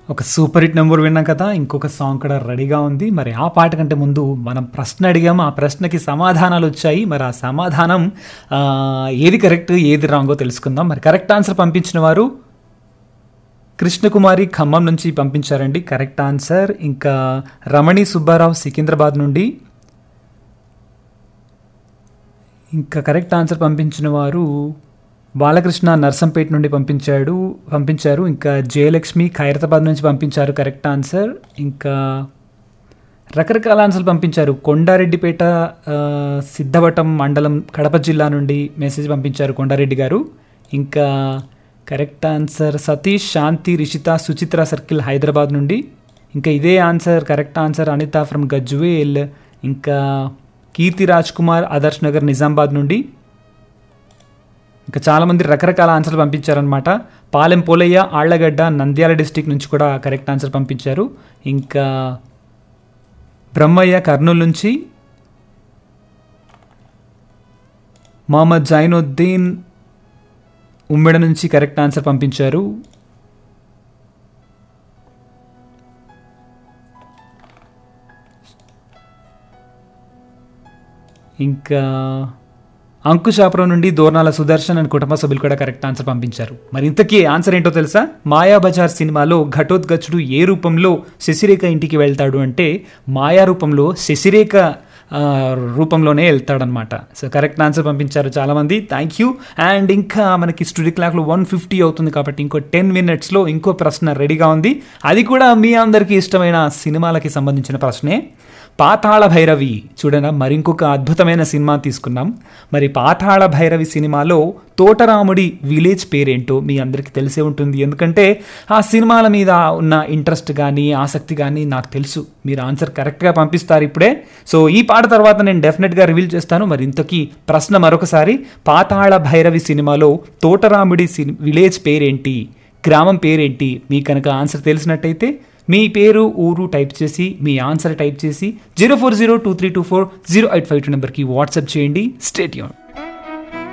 ఒక super hit number విన్నాం కదా ఇంకొక సాంగ్ కూడా రెడీగా ఉంది మరి ఆ పాట కంటే ముందు మనం ప్రశ్న అడిగాము ఆ ప్రశ్నకి సమాధానాలు వచ్చాయి మరి ఆ సమాధానం ఆ, ఏది కరెక్ట్ ఏది రాంగో తెలుసుకుందాం మరి కరెక్ట్ ఆన్సర్ పంపించిన వారు కృష్ణకుమారి ఖమ్మం నుంచి పంపించారండి కరెక్ట్ ఆన్సర్ ఇంకా రమణి సుబ్బారావు సికింద్రాబాద్ నుండి ఇంకా కరెక్ట్ ఆన్సర్ పంపించిన వారు బాలకృష్ణ నర్సంపేట నుండి పంపించాడు పంపించారు ఇంకా జయలక్ష్మి ఖైరతాబాద్ నుంచి పంపించారు కరెక్ట్ ఆన్సర్ ఇంకా రకరకాల ఆన్సర్లు పంపించారు కొండారెడ్డిపేట ఆ, సిద్ధవటం మండలం కడప జిల్లా నుండి మెసేజ్ పంపించారు కొండారెడ్డి గారు ఇంకా correct answer Satish Shanti Rishitha Suchitra circle Hyderabad నుండి ఇంకా ఇదే answer correct answer Anitha from Gajwel ఇంకా కీర్తి రాజ్ కుమార్ ఆదర్శ్ నగర్ నిజామాబాద్ నుండి ఇంకా చాలామంది రకరకాల ఆన్సర్లు పంపించారనమాట పాలెం పోలయ్య ఆళ్లగడ్డ నంద్యాల డిస్టిక్ నుంచి కూడా కరెక్ట్ ఆన్సర్ పంపించారు ఇంకా బ్రహ్మయ్య కర్నూలు నుంచి మహమ్మద్ జైనుద్దీన్ ఉమ్మెడ నుంచి కరెక్ట్ ఆన్సర్ పంపించారు ఇంకా అంకుశాపురం నుండి దోర్నాల సుదర్శన్ అండ్ కుటుంబ సభ్యులు కూడా కరెక్ట్ ఆన్సర్ పంపించారు మరి ఇంతకీ ఆన్సర్ ఏంటో తెలుసా మాయాబజార్ సినిమాలో ఘటోత్కచుడు ఏ రూపంలో శశిరేఖ ఇంటికి వెళ్తాడు అంటే మాయా రూపంలో శశిరేఖ ఆ, రూపంలోనే వెళ్తాడనమాట సో కరెక్ట్ ఆన్సర్ పంపించారు చాలామంది థ్యాంక్ యూ అండ్ ఇంకా మనకి స్టూడియో క్లాక్లో వన్ ఫిఫ్టీ అవుతుంది కాబట్టి ఇంకో టెన్ మినిట్స్లో ఇంకో ప్రశ్న రెడీగా ఉంది అది కూడా మీ అందరికీ ఇష్టమైన సినిమాలకి సంబంధించిన ప్రశ్నే పాతాళ భైరవి చూడనా మరింకొక అద్భుతమైన సినిమా తీసుకున్నాం మరి పాతాళ భైరవి సినిమాలో తోటరాముడి విలేజ్ పేరేంటో మీ అందరికీ తెలిసే ఉంటుంది ఎందుకంటే ఆ సినిమాల మీద ఉన్న ఇంట్రెస్ట్ కానీ ఆసక్తి కానీ నాకు తెలుసు మీరు ఆన్సర్ కరెక్ట్గా పంపిస్తారు ఇప్పుడే సో ఈ పాట తర్వాత నేను డెఫినెట్గా రివీల్ చేస్తాను మరి ఇంతకీ ప్రశ్న మరొకసారి పాతాళ భైరవి సినిమాలో తోటరాముడి సిని విలేజ్ పేరేంటి గ్రామం పేరేంటి మీ కనుక ఆన్సర్ తెలిసినట్టయితే మీ పేరు ఊరు టైప్ చేసి మీ ఆన్సర్ టైప్ చేసి zero four zero two three two four zero eight five two నెంబర్కి వాట్సాప్ చేయండి స్టేట్ యూన్